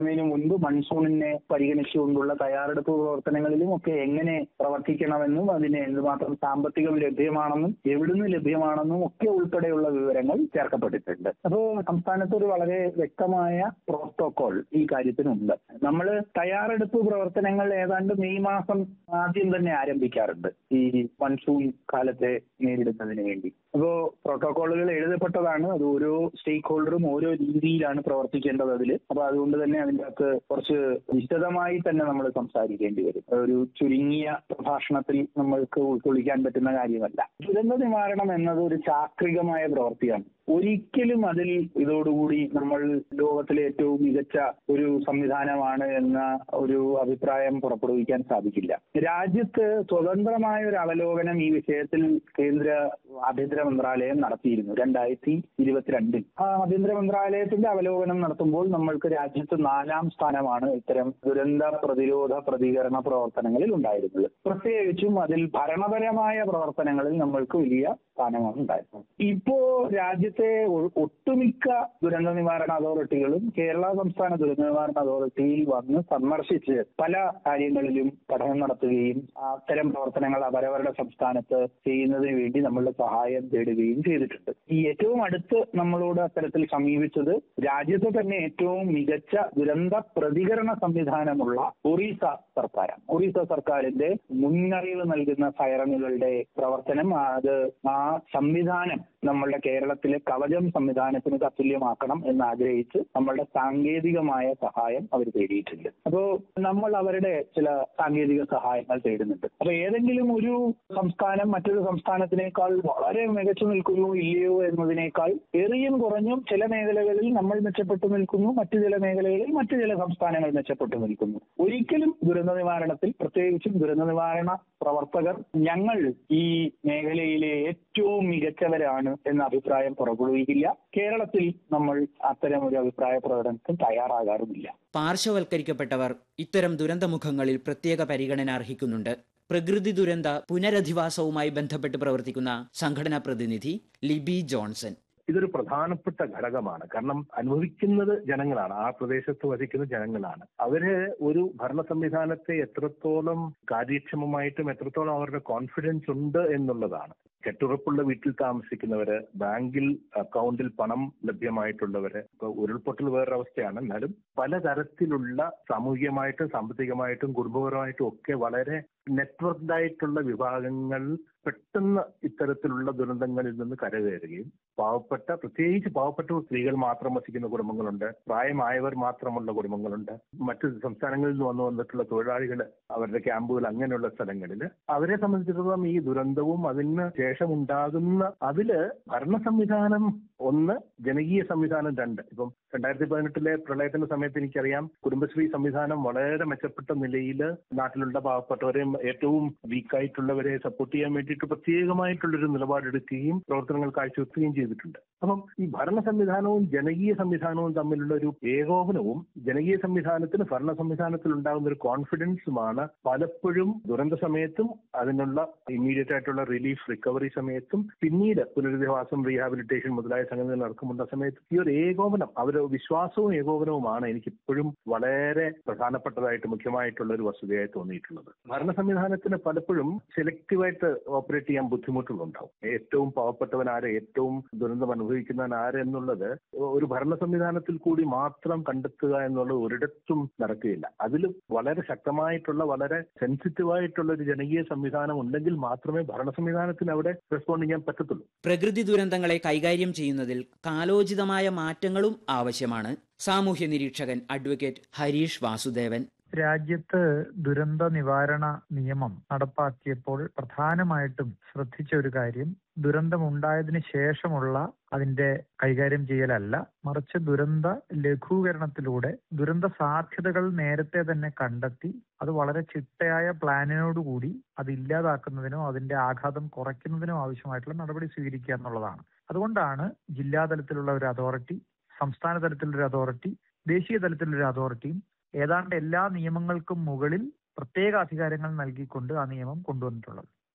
അതിനു മുൻപ് മൺസൂണിനെ പരിഗണിച്ചുകൊണ്ടുള്ള തയ്യാറെടുപ്പ് പ്രവർത്തനങ്ങളിലും ഒക്കെ എങ്ങനെ പ്രവർത്തിക്കണമെന്നും അതിന് എന്തുമാത്രം സാമ്പത്തികം ലഭ്യമാണെന്നും എവിടുന്ന് ലഭ്യമാണെന്നും ഒക്കെ ഉൾപ്പെടെയുള്ള വിവരങ്ങൾ ചേർക്കപ്പെട്ടിട്ടുണ്ട് അപ്പോൾ സംസ്ഥാനത്ത് ഒരു വളരെ വ്യക്തമായ പ്രോട്ടോകോൾ ഈ കാര്യത്തിനുണ്ട് നമ്മൾ തയ്യാറെടുപ്പ് പ്രവർത്തനങ്ങൾ ഏതാണ്ട് മെയ് മാസം ആദ്യം തന്നെ ആരംഭിക്കാറുണ്ട് ഈ മൺസൂൺ കാലത്തെ നേരിടുന്നതിന് വേണ്ടി അപ്പോ പ്രോട്ടോകോളുകൾ എഴുതപ്പെട്ടതാണ് അത് ഓരോ സ്റ്റേക്ക് ഹോൾഡറും ഓരോ രീതിയിലാണ് പ്രവർത്തിക്കേണ്ടത് അതിൽ അപ്പൊ അതുകൊണ്ട് തന്നെ അതിൻ്റെ അകത്ത് കുറച്ച് വിശദമായി തന്നെ നമ്മൾ സംസാരിക്കേണ്ടി വരും ഒരു ചുരുങ്ങിയ പ്രഭാഷണത്തിൽ നമ്മൾക്ക് ഉൾക്കൊള്ളിക്കാൻ പറ്റുന്ന കാര്യമല്ല ദുരന്ത നിവാരണം എന്നത് ഒരു ചാക്രികമായ പ്രവൃത്തിയാണ് ഒരിക്കലും അതിൽ ഇതോടുകൂടി നമ്മൾ ലോകത്തിലെ ഏറ്റവും മികച്ച ഒരു സംവിധാനമാണ് എന്ന ഒരു അഭിപ്രായം പുറപ്പെടുവിക്കാൻ സാധിക്കില്ല രാജ്യത്ത് സ്വതന്ത്രമായ ഒരു അവലോകനം ഈ വിഷയത്തിൽ കേന്ദ്ര ആഭ്യന്തര മന്ത്രാലയം നടത്തിയിരുന്നു രണ്ടായിരത്തി ഇരുപത്തിരണ്ടിൽ ആ ആഭ്യന്തര മന്ത്രാലയത്തിന്റെ അവലോകനം നടത്തുമ്പോൾ നമ്മൾക്ക് രാജ്യത്ത് നാലാം സ്ഥാനമാണ് ഇത്തരം ദുരന്ത പ്രതിരോധ പ്രതികരണ പ്രവർത്തനങ്ങളിൽ ഉണ്ടായിരുന്നത് പ്രത്യേകിച്ചും അതിൽ ഭരണപരമായ പ്രവർത്തനങ്ങളിൽ നമ്മൾക്ക് വലിയ സ്ഥാനമാണ് ഉണ്ടായിരുന്നത് ഇപ്പോ രാജ്യത്തെ ഒ- ഒട്ടുമിക്ക ദുരന്ത നിവാരണ അതോറിറ്റികളും കേരള സംസ്ഥാന ദുരന്ത നിവാരണ അതോറിറ്റിയിൽ വന്ന് സന്ദർശിച്ച് പല കാര്യങ്ങളിലും പഠനം നടത്തുകയും അത്തരം പ്രവർത്തനങ്ങൾ അവരവരുടെ സംസ്ഥാനത്ത് ചെയ്യുന്നതിന് വേണ്ടി നമ്മളുടെ സഹായം തേടുകയും ചെയ്തിട്ടുണ്ട് ഈ ഏറ്റവും അടുത്ത് നമ്മളോട് അത്തരത്തിൽ സമീപിച്ചത് രാജ്യത്തെ തന്നെ ഏറ്റവും മികച്ച ദുരന്ത പ്രതികരണ സംവിധാനമുള്ള ഒറീസ സർക്കാരാണ് ഒറീസ സർക്കാരിന്റെ മുന്നറിവ് നൽകുന്ന സൈറനുകളുടെ പ്രവർത്തനം അത് ആ സംവിധാനം നമ്മളുടെ കേരളത്തിലെ കവചം സംവിധാനത്തിന് തത്തുല്യമാക്കണം എന്ന് ആഗ്രഹിച്ച് നമ്മളുടെ സാങ്കേതികമായ സഹായം അവർ തേടിയിട്ടുണ്ട് അപ്പോ നമ്മൾ അവരുടെ ചില സാങ്കേതിക സഹായങ്ങൾ തേടുന്നുണ്ട് അപ്പൊ ഏതെങ്കിലും ഒരു സംസ്ഥാനം മറ്റൊരു സംസ്ഥാനത്തിനേക്കാൾ വളരെ മികച്ചു നിൽക്കുന്നു ഇല്ലയോ എന്നതിനേക്കാൾ ഏറിയും കുറഞ്ഞും ചില മേഖലകളിൽ നമ്മൾ മെച്ചപ്പെട്ടു നിൽക്കുന്നു മറ്റു ചില മേഖലകളിൽ മറ്റു ചില സംസ്ഥാനങ്ങൾ മെച്ചപ്പെട്ടു നിൽക്കുന്നു ഒരിക്കലും ദുരന്ത നിവാരണത്തിൽ പ്രത്യേകിച്ചും ദുരന്ത നിവാരണ പ്രവർത്തകർ ഞങ്ങൾ ഈ മേഖലയിലെ ഏറ്റവും മികച്ചവരാണ് എന്ന അഭിപ്രായം പുറപ്പെടുവിക്കില്ല കേരളത്തിൽ നമ്മൾ അത്തരം ഒരു അഭിപ്രായ പ്രകടനത്തിന് തയ്യാറാകാറുമില്ല പാർശ്വവൽക്കരിക്കപ്പെട്ടവർ ഇത്തരം ദുരന്തമുഖങ്ങളിൽ പ്രത്യേക പരിഗണന അർഹിക്കുന്നുണ്ട് പ്രകൃതി ദുരന്ത പുനരധിവാസവുമായി ബന്ധപ്പെട്ട് പ്രവർത്തിക്കുന്ന സംഘടനാ പ്രതിനിധി ലിബി ജോൺസൺ ഇതൊരു പ്രധാനപ്പെട്ട ഘടകമാണ് കാരണം അനുഭവിക്കുന്നത് ജനങ്ങളാണ് ആ പ്രദേശത്ത് വസിക്കുന്ന ജനങ്ങളാണ് അവര് ഒരു ഭരണ സംവിധാനത്തെ എത്രത്തോളം കാര്യക്ഷമമായിട്ടും എത്രത്തോളം അവരുടെ കോൺഫിഡൻസ് ഉണ്ട് എന്നുള്ളതാണ് കെട്ടുറപ്പുള്ള വീട്ടിൽ താമസിക്കുന്നവര് ബാങ്കിൽ അക്കൗണ്ടിൽ പണം ലഭ്യമായിട്ടുള്ളവര് ഇപ്പൊ ഉരുൾപൊട്ടൽ വേറൊരു അവസ്ഥയാണ് എന്നാലും പലതരത്തിലുള്ള സാമൂഹികമായിട്ടും സാമ്പത്തികമായിട്ടും കുടുംബപരമായിട്ടും ഒക്കെ വളരെ നെറ്റ്വർക്ക്ഡ് ആയിട്ടുള്ള വിഭാഗങ്ങൾ പെട്ടെന്ന് ഇത്തരത്തിലുള്ള ദുരന്തങ്ങളിൽ നിന്ന് കരകയറുകയും പാവപ്പെട്ട പ്രത്യേകിച്ച് പാവപ്പെട്ട സ്ത്രീകൾ മാത്രം വസിക്കുന്ന കുടുംബങ്ങളുണ്ട് പ്രായമായവർ മാത്രമുള്ള കുടുംബങ്ങളുണ്ട് മറ്റു സംസ്ഥാനങ്ങളിൽ നിന്ന് വന്നു വന്നിട്ടുള്ള തൊഴിലാളികൾ അവരുടെ ക്യാമ്പുകൾ അങ്ങനെയുള്ള സ്ഥലങ്ങളിൽ അവരെ സംബന്ധിച്ചിടത്തോളം ഈ ദുരന്തവും അതിന് ശേഷം ഉണ്ടാകുന്ന അതില് ഭരണ സംവിധാനം ഒന്ന് ജനകീയ സംവിധാനം രണ്ട് ഇപ്പം രണ്ടായിരത്തി പതിനെട്ടിലെ പ്രളയത്തിന്റെ സമയത്ത് എനിക്കറിയാം കുടുംബശ്രീ സംവിധാനം വളരെ മെച്ചപ്പെട്ട നിലയിൽ നാട്ടിലുള്ള പാവപ്പെട്ടവരെയും ഏറ്റവും വീക്കായിട്ടുള്ളവരെ സപ്പോർട്ട് ചെയ്യാൻ വേണ്ടിയിട്ട് പ്രത്യേകമായിട്ടുള്ളൊരു നിലപാടെടുക്കുകയും പ്രവർത്തനങ്ങൾ കാഴ്ചവെക്കുകയും ചെയ്തിട്ടുണ്ട് അപ്പം ഈ ഭരണ സംവിധാനവും ജനകീയ സംവിധാനവും തമ്മിലുള്ള ഒരു ഏകോപനവും ജനകീയ സംവിധാനത്തിന് ഭരണ സംവിധാനത്തിൽ ഉണ്ടാകുന്ന ഒരു കോൺഫിഡൻസുമാണ് പലപ്പോഴും ദുരന്ത സമയത്തും അതിനുള്ള ഇമ്മീഡിയറ്റ് ആയിട്ടുള്ള റിലീഫ് റിക്കവറി സമയത്തും പിന്നീട് പുനരധിവാസം റീഹാബിലിറ്റേഷൻ മുതലായ സംഗതികൾ നടക്കുമ്പോൾ സമയത്ത് ഈ ഒരു ഏകോപനം അവരുടെ വിശ്വാസവും ഏകോപനവുമാണ് എനിക്ക് ഇപ്പോഴും വളരെ പ്രധാനപ്പെട്ടതായിട്ട് മുഖ്യമായിട്ടുള്ള ഒരു വസ്തുതയായി തോന്നിയിട്ടുള്ളത് ഭരണ സംവിധാനത്തിന് പലപ്പോഴും സെലക്റ്റീവായിട്ട് ഓപ്പറേറ്റ് ചെയ്യാൻ ബുദ്ധിമുട്ടുകളുണ്ടാവും ഏറ്റവും പാവപ്പെട്ടവൻ ആര് ഏറ്റവും ദുരന്തം അനുഭവിക്കുന്നവൻ ആര് എന്നുള്ളത് ഒരു ഭരണ സംവിധാനത്തിൽ കൂടി മാത്രം കണ്ടെത്തുക എന്നുള്ളത് ഒരിടത്തും നടക്കുകയില്ല അതിൽ വളരെ ശക്തമായിട്ടുള്ള വളരെ സെൻസിറ്റീവായിട്ടുള്ള ഒരു ജനകീയ സംവിധാനം ഉണ്ടെങ്കിൽ മാത്രമേ ഭരണ സംവിധാനത്തിന് അവിടെ റെസ്പോണ്ട് ചെയ്യാൻ പറ്റത്തുള്ളൂ പ്രകൃതി ദുരന്തങ്ങളെ കൈകാര്യം ചെയ്യുന്നതിൽ കാലോചിതമായ മാറ്റങ്ങളും ആവശ്യമാണ് സാമൂഹ്യ നിരീക്ഷകൻ അഡ്വക്കേറ്റ് ഹരീഷ് വാസുദേവൻ രാജ്യത്ത് ദുരന്ത നിവാരണ നിയമം നടപ്പാക്കിയപ്പോൾ പ്രധാനമായിട്ടും ശ്രദ്ധിച്ച ഒരു കാര്യം ദുരന്തമുണ്ടായതിനു ശേഷമുള്ള അതിന്റെ കൈകാര്യം ചെയ്യലല്ല മറിച്ച് ദുരന്ത ലഘൂകരണത്തിലൂടെ ദുരന്ത സാധ്യതകൾ നേരത്തെ തന്നെ കണ്ടെത്തി അത് വളരെ ചിട്ടയായ പ്ലാനിനോടുകൂടി അത് ഇല്ലാതാക്കുന്നതിനോ അതിന്റെ ആഘാതം കുറയ്ക്കുന്നതിനോ ആവശ്യമായിട്ടുള്ള നടപടി സ്വീകരിക്കുക എന്നുള്ളതാണ് അതുകൊണ്ടാണ് ജില്ലാ തലത്തിലുള്ള ഒരു അതോറിറ്റി സംസ്ഥാന തലത്തിലുള്ള ഒരു അതോറിറ്റി ദേശീയ തലത്തിലുള്ള ഒരു അതോറിറ്റിയും ഏതാണ്ട് എല്ലാ നിയമങ്ങൾക്കും മുകളിൽ പ്രത്യേക അധികാരങ്ങൾ നൽകിക്കൊണ്ട് ആ നിയമം കൊണ്ടുവന്നിട്ടുള്ളത്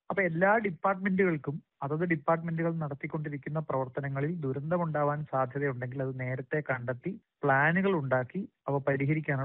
അപ്പൊ എല്ലാ ഡിപ്പാർട്ട്മെന്റുകൾക്കും അതത് ഡിപ്പാർട്ട്മെന്റുകൾ നടത്തിക്കൊണ്ടിരിക്കുന്ന പ്രവർത്തനങ്ങളിൽ ദുരന്തമുണ്ടാവാൻ സാധ്യതയുണ്ടെങ്കിൽ അത് നേരത്തെ കണ്ടെത്തി പ്ലാനുകൾ ഉണ്ടാക്കി അവ പരിഹരിക്കാനുള്ള